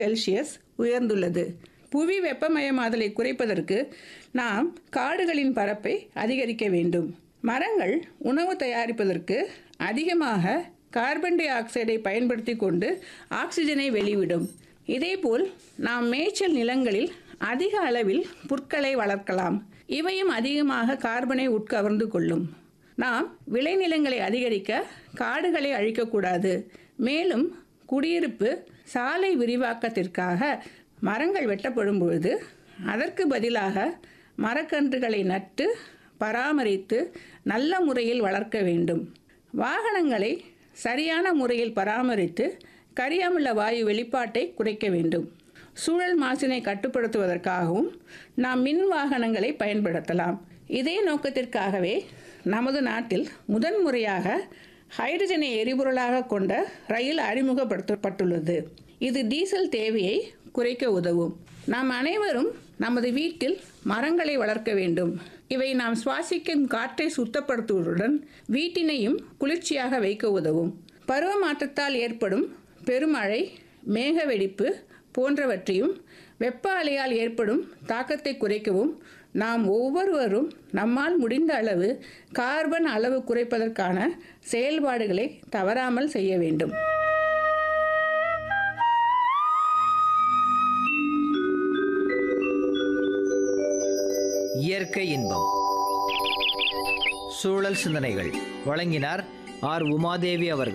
Celsius உயர்ந்துள்ளது புவி வெப்பமயமாதலை குறைப்பதற்கு நாம் காடுகளின் பரப்பை அதிகரிக்க வேண்டும் மரங்கள் உணவு தயாரிப்பதற்கு அதிகமாக கார்பன் டை ஆக்சைடை பயன்படுத்தி கொண்டு ஆக்சிஜனை வெளிவிடும் இதேபோல் நாம் மேய்ச்சல் நிலங்களில் அதிக அளவில் புற்களை வளர்க்கலாம் இவையும் அதிகமாக கார்பனை உட்கவர்ந்து கொள்ளும் நாம் விளைநிலங்களை அதிகரிக்க காடுகளை அழிக்கக்கூடாது மேலும் குடியிருப்பு சாலை விரிவாக்கத்திற்காக மரங்கள் வெட்டப்படும் பொழுது அதற்கு பதிலாக மரக்கன்றுகளை நட்டு பராமரித்து நல்ல முறையில் வளர்க்க வேண்டும் வாகனங்களை சரியான முறையில் பராமரித்து கரியாமுள்ள வாயு வெளிப்பாட்டை குறைக்க வேண்டும் சூழல் மாசினை கட்டுப்படுத்துவதற்காகவும் நாம் மின் வாகனங்களை பயன்படுத்தலாம் இதே நோக்கத்திற்காகவே நமது நாட்டில் முதன்முறையாக ஹைட்ரஜனை எரிபொருளாக கொண்ட ரயில் அறிமுகப்படுத்தப்பட்டுள்ளது இது டீசல் தேவையை குறைக்க உதவும் நாம் அனைவரும் நமது வீட்டில் மரங்களை வளர்க்க வேண்டும் இவை நாம் சுவாசிக்கும் காற்றை சுத்தப்படுத்துவதுடன் வீட்டினையும் குளிர்ச்சியாக வைக்க உதவும் பருவ மாற்றத்தால் ஏற்படும் பெருமழை மேக வெடிப்பு போன்றவற்றையும் வெப்ப அலையால் ஏற்படும் தாக்கத்தை குறைக்கவும் நாம் ஒவ்வொருவரும் நம்மால் முடிந்த அளவு கார்பன் அளவு குறைப்பதற்கான செயல்பாடுகளை தவறாமல் செய்ய வேண்டும் இயற்கை இன்பம் சூழல் சிந்தனைகள் வழங்கினார் ஆர் உமாதேவி அவர்கள்